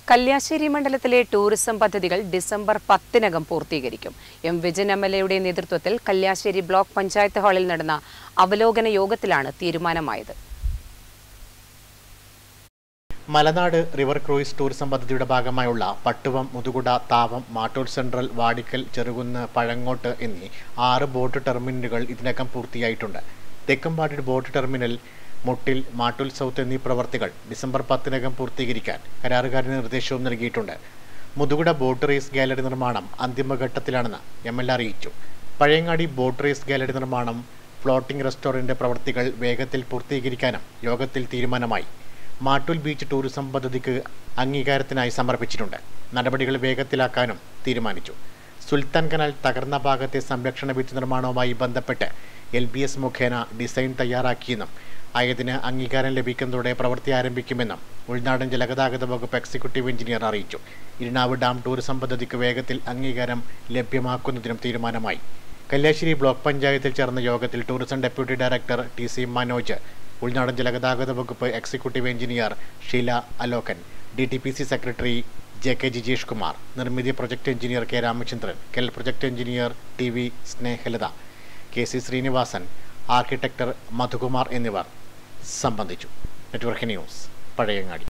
കല്യാശ്ശേരി മണ്ഡലത്തിലെ ടൂറിസം പദ്ധതികൾ ഡിസംബർ പത്തിനകം പൂർത്തീകരിക്കും എം വിജയൻ എം എൽ എയുടെ നേതൃത്വത്തിൽ കല്യാശ്ശേരി ബ്ലോക്ക് പഞ്ചായത്ത് ഹാളിൽ നടന്ന അവലോകന യോഗത്തിലാണ് തീരുമാനമായത് മലനാട് റിവർ ക്രൂയിസ് ടൂറിസം പദ്ധതിയുടെ ഭാഗമായുള്ള പട്ടുവം മുതുകുട താവം മാട്ടൂർ സെൻട്രൽ വാടിക്കൽ ചെറുകുന്ന് പഴങ്ങോട്ട് എന്നീ ആറ് ബോട്ട് ടെർമിനലുകൾ ഇതിനകം പൂർത്തിയായിട്ടുണ്ട് തെക്കമ്പാടി ബോട്ട് ടെർമിനൽ മുട്ടിൽ മാട്ടൂൽ സൗത്ത് എന്നീ പ്രവർത്തികൾ ഡിസംബർ പത്തിനകം പൂർത്തീകരിക്കാൻ കരാറുകാരന് നിർദ്ദേശവും നൽകിയിട്ടുണ്ട് മുതുകുട ബോട്ട് റേസ് ഗാലറി നിർമ്മാണം അന്തിമഘട്ടത്തിലാണെന്ന് എം എൽ അറിയിച്ചു പഴയങ്ങാടി ബോട്ട് റേസ് ഗാലറി നിർമ്മാണം ഫ്ലോട്ടിംഗ് റെസ്റ്റോറന്റ് പ്രവർത്തികൾ വേഗത്തിൽ പൂർത്തീകരിക്കാനും യോഗത്തിൽ തീരുമാനമായി മാട്ടൂൽ ബീച്ച് ടൂറിസം പദ്ധതിക്ക് അംഗീകാരത്തിനായി സമർപ്പിച്ചിട്ടുണ്ട് നടപടികൾ വേഗത്തിലാക്കാനും തീരുമാനിച്ചു സുൽത്താൻ കനാൽ തകർന്ന ഭാഗത്തെ സംരക്ഷണ ഭിത്തി നിർമ്മാണവുമായി ബന്ധപ്പെട്ട് എൽ ബി എസ് മുഖേന ഡിസൈൻ തയ്യാറാക്കിയെന്നും ആയതിന് അംഗീകാരം ലഭിക്കുന്നതോടെ പ്രവൃത്തി ആരംഭിക്കുമെന്നും ഉൾനാടൻ ജലഗതാഗത വകുപ്പ് എക്സിക്യൂട്ടീവ് എഞ്ചിനീയർ അറിയിച്ചു ഇരിനാവ് ഡാം ടൂറിസം പദ്ധതിക്ക് വേഗത്തിൽ അംഗീകാരം ലഭ്യമാക്കുന്നതിനും തീരുമാനമായി കല്യാശ്ശേരി ബ്ലോക്ക് പഞ്ചായത്തിൽ ചേർന്ന യോഗത്തിൽ tourism deputy director T C Manoj ഉൾനാടൻ ജലഗതാഗത വകുപ്പ് എക്സിക്യൂട്ടീവ് എഞ്ചിനീയർ ഷീല അലോകൻ D T P C secretary J K Jijesh Kumar Nirmithi project engineer K Ramachandran KEL project engineer T V Snehalatha K C Srinivasan architect Madhukumar എന്നിവർ സംബന്ധിച്ചു നെറ്റ്വർക്ക് ന്യൂസ് പഴയങ്ങാടി